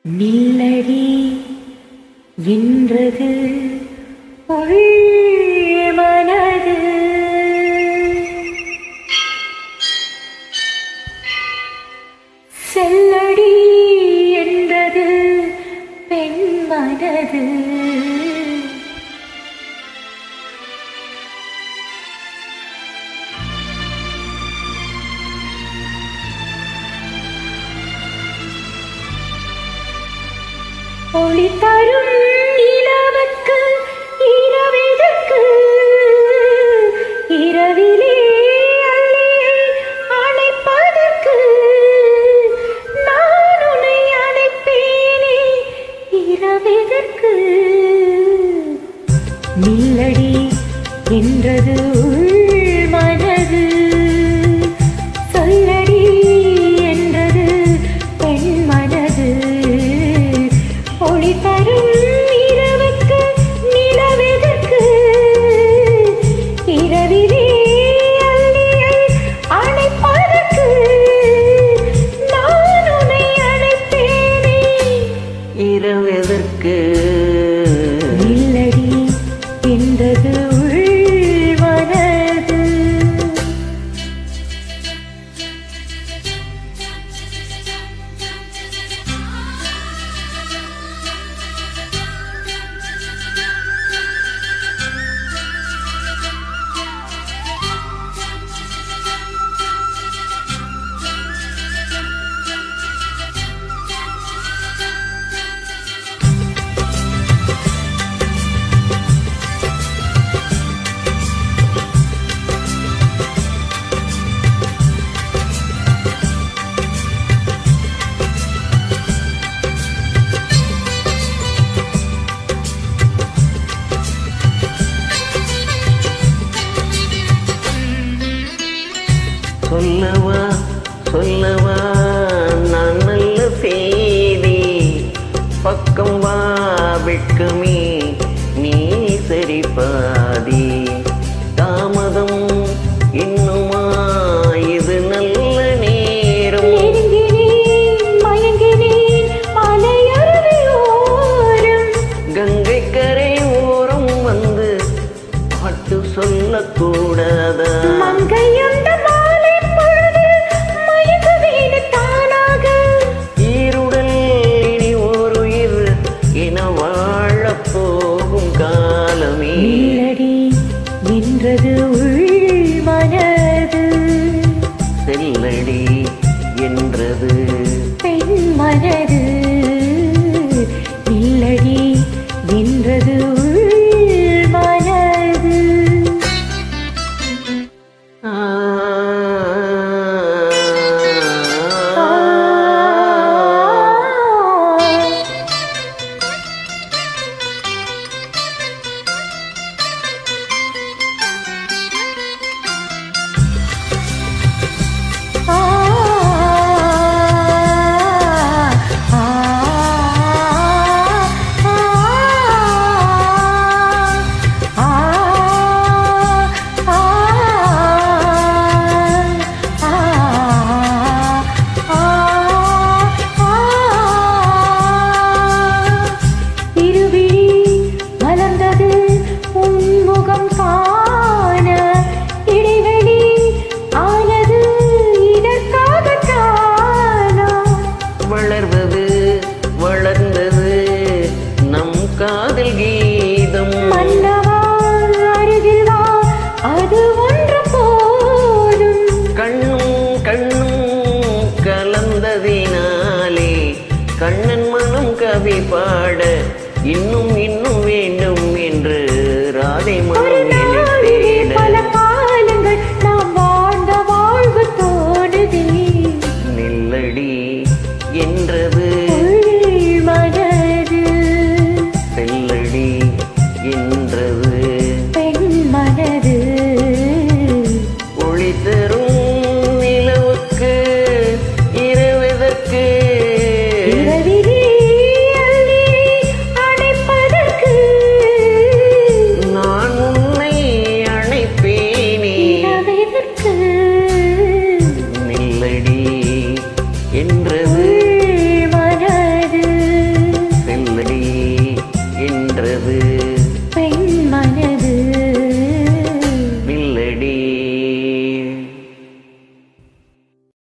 நில்லடி என்றது உள் மனது செல்லடி என்றது பெண் மனது ஒளி தரும் நிலவுக்கு இரவெதற்கு இரவிலே அள்ளி அணைப்பதற்கு நான் உன்னை அணைப்பேனே இரவெதற்கு நில்லடி என்றது உள் மனது சொல்லடி என்றது பெண் மனது ஒளி தரும் இரவுக்கு நிலவெதற்கு இரவிலே அள்ளியை அணைப்பதற்கு நான் உன்னை அணைப்பேனே இரவெதற்கு நில்லடி என்றது உள் மனது சொல்லவா சொல்லவா நான் நல்ல செய்தி பக்கம் வா வெட்கமே நீ சரி பாதி தாமதம் இன்னுமா இது நல்ல நேரம் நெருங்கினேன் மயங்கினேன் மலையருவியோரம் கங்கை கரை ஓரம் வந்து பாட்டு சொல்லக்கூடாதா மங்கையுண்ட மாலை பொழுது மயங்குவேன் தானாக ஈருடல் இனி ஒரு உயிர் என வாழப் போகும் காலமே நில்லடி என்றது உள் மனது செல்லடி என்றது பெண் மனது நில்லடி என்றது உள் மனது ஆ. இருவிழி மலர்ந்தது உன்முகம் காண இடைவெளி ஆனது இதற்காக காணா வளர்வது வளர்ந்தது நம் காதல் கீதம் மன்னவா அருகில் வா அது ஒன்று போதும் கண்ணும் கண்ணும் கலந்ததினாலே கண்ணன் மனம் கவி பாட இன்னும் இன்னும் வேண்டும் என்று ராதை ஒரு மனம் நாளிலே என்னை பல தேட காலங்கள் நாம் வாழ்ந்த வாழ்வு தோணுதே நில்லடி என்றது உள் மனது செல்லடி என்றது பெண் மனது ஒளி தரும் நிலவுக்கு இரவெதற்கு இரவிலே அள்ளி அணைப்பதற்கு நான் உன்னை அணைப்பேனே இரவெதற்கு நில்லடி என்றது